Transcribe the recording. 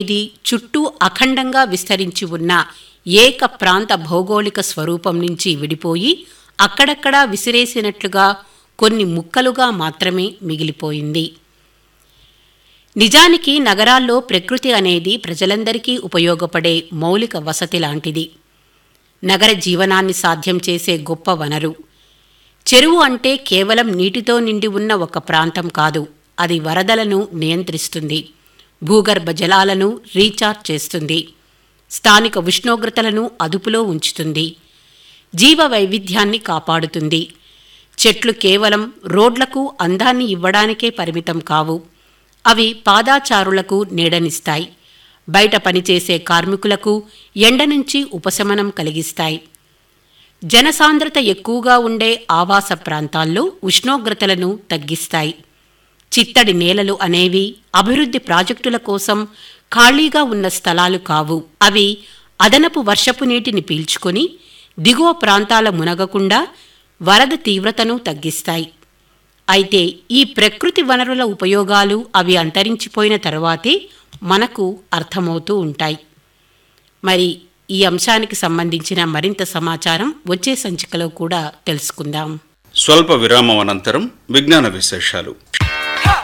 ఇది చుట్టూ అఖండంగా విస్తరించి ఉన్న ఏక ప్రాంత భౌగోళిక స్వరూపం నుంచి విడిపోయి అక్కడక్కడా విసిరేసినట్లుగా కొన్ని ముక్కలుగా మాత్రమే మిగిలిపోయింది నిజానికి నగరాల్లో ప్రకృతి అనేది ప్రజలందరికీ ఉపయోగపడే మౌలిక వసతి లాంటిది నగర జీవనాన్ని సాధ్యం చేసే గొప్ప వనరు చెరువు అంటే కేవలం నీటితో నిండి ఉన్న ఒక ప్రాంతం కాదు అది వరదలను నియంత్రిస్తుంది భూగర్భ జలాలను రీఛార్జ్ చేస్తుంది స్థానిక ఉష్ణోగ్రతలను అదుపులో ఉంచుతుంది జీవ వైవిధ్యాన్ని కాపాడుతుంది చెట్లు కేవలం రోడ్లకు అందాన్ని ఇవ్వడానికే పరిమితం కావు అవి పాదాచారులకు నీడనిస్తాయి బయట పనిచేసే కార్మికులకు ఎండ నుంచి ఉపశమనం కలిగిస్తాయి జనసాంద్రత ఎక్కువగా ఉండే ఆవాస ప్రాంతాల్లో ఉష్ణోగ్రతలను తగ్గిస్తాయి చిత్తడి నేలలు అనేవి అభివృద్ధి ప్రాజెక్టుల కోసం ఖాళీగా ఉన్న స్థలాలు కావు అవి అదనపు వర్షపు నీటిని పీల్చుకొని దిగువ ప్రాంతాల మునగకుండా వరద తీవ్రతను తగ్గిస్తాయి అయితే ఈ ప్రకృతి వనరుల ఉపయోగాలు అవి అంతరించిపోయిన తర్వాతే మనకు అర్థమవుతూ ఉంటాయి మరి ఈ అంశానికి సంబంధించిన మరింత సమాచారం వచ్చే సంచికలో కూడా తెలుసుకుందాం స్వల్ప విరామం అనంతరం విజ్ఞాన విశేషాలు